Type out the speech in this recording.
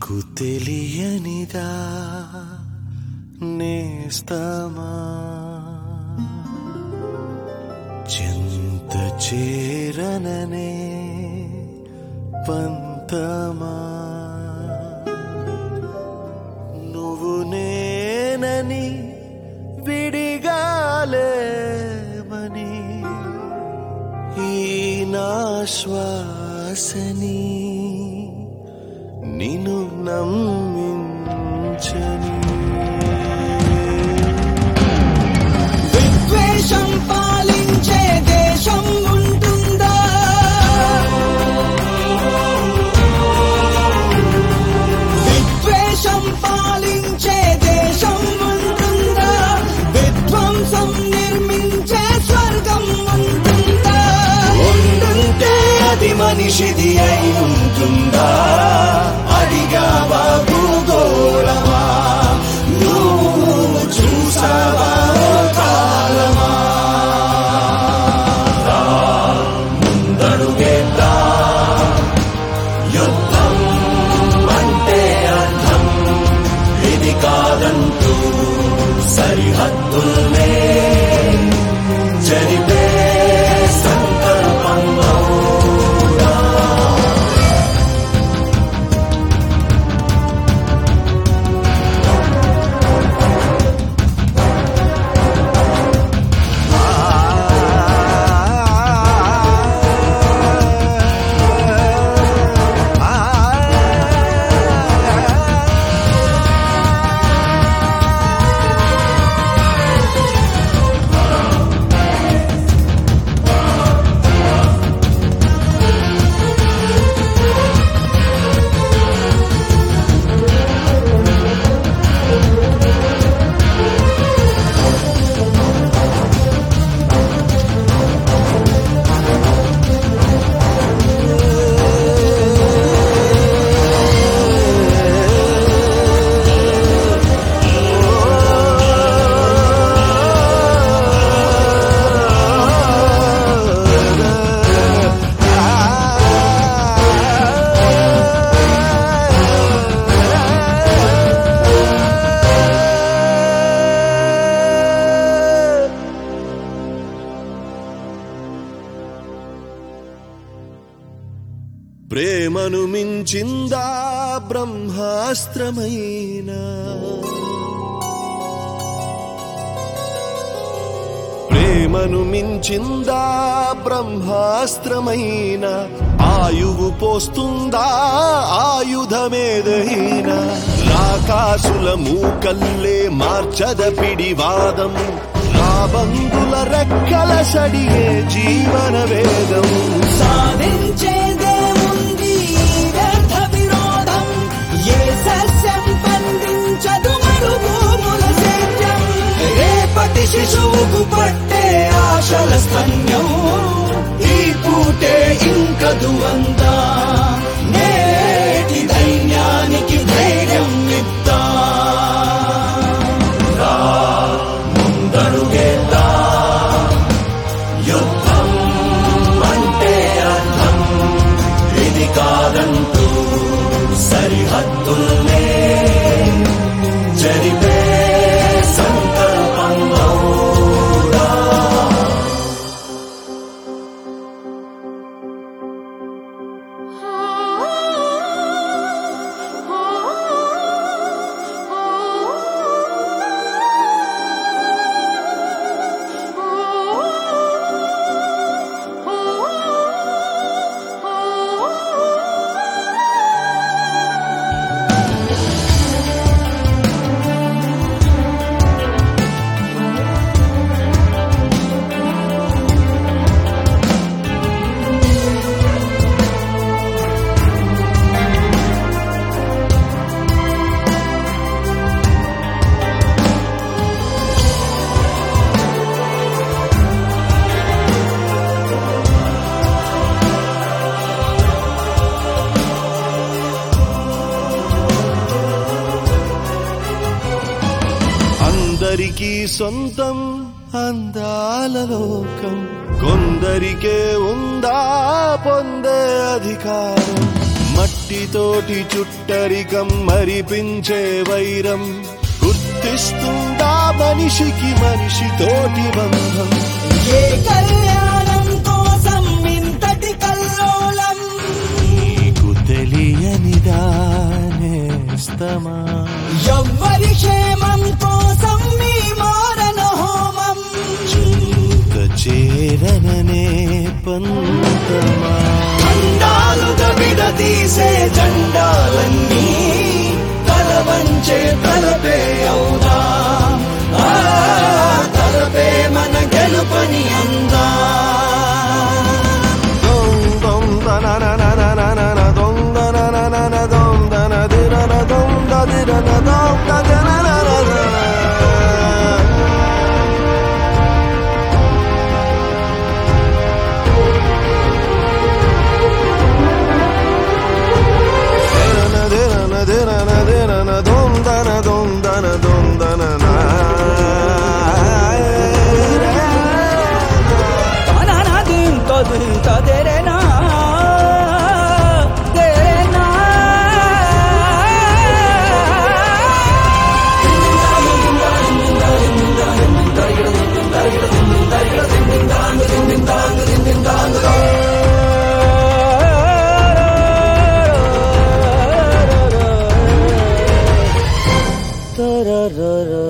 నాకు తెలియనిదా నేస్తమా చింత చేరననే పంతమా నువ్వు నేనని విడిగాలేమని ఈ నా శ్వాసని నిన్ను నమ్మించని విద్వేషం పాలించే దేశం ఉంటుందా విద్వేషం పాలించే దేశం ఉంటుందా విధ్వంసం నిర్మించే స్వర్గం ఉంటుందా ఉంటుంటే అది మనిషిది అయి ఉంటుందా అడిగావా భూగోళమా నువ్వు చూసావా కాలమా ముందడుగేద్దా యుద్ధం అంటే అర్థం ఇది కాదంటూ సరిహద్దుల్నే జరిపే సంకల్పంలో ప్రేమను మించిందా బ్రహ్మాస్త్రమైన ప్రేమను మించిందా బ్రహ్మాస్త్రమైన ఆయువు పోస్తుందా ఆయుధమేదైనా రాకాసుల మూకల్లే మార్చద పిడివాదం రాబందుల రెక్కల సడిగే జీవన వేదం సాధించేదేముంది ఈ వ్యర్థ విరోధం ఏ సస్యం పండించదు మరుభూముల సేద్యం రేపటి శిశువుకు పట్టే ఆశల స్తన్యం ఈ పూటే ఇంకదు అంతా నేటి దైన్యానికి ధైర్యం ఇద్దా ముందడుగేద్దా యుద్ధం అంటే అర్థం ఇది కాదంటూ సరిహద్దుల్నే జరిపే సంకల్పంలో అందరికీ సొంతం అందాల లోకం కొందరికే ఉందా పొందే అధికారం మట్టితోటి చుట్టరికం మరిపించే వైరం గుర్తిస్తుందా మనిషికి మనిషితోటి బంధం ఏ కళ్యాణం కోసం ఇంతటి కల్లోలం నీకు తెలియనిదానేస్తమా ఎవ్వరి క్షేమం కోసం మీ మారణ హోమం చింత చేరననే పంతమా ఖండాలుగా విడదీసే జెండాలన్నీ తలవంచే తలపే అవుదా ఆ, తలపే మన గెలుపని అందా దొం దొం దననననననన దొం దనననన దొం దనదిరన దొం దదిరన దొం దదనననన. దిరన దిరన దిరన దిరన దొం దన దొం దన దొం దనన. తనన దింతో దింతో దెరెనా దెరెనా తరరర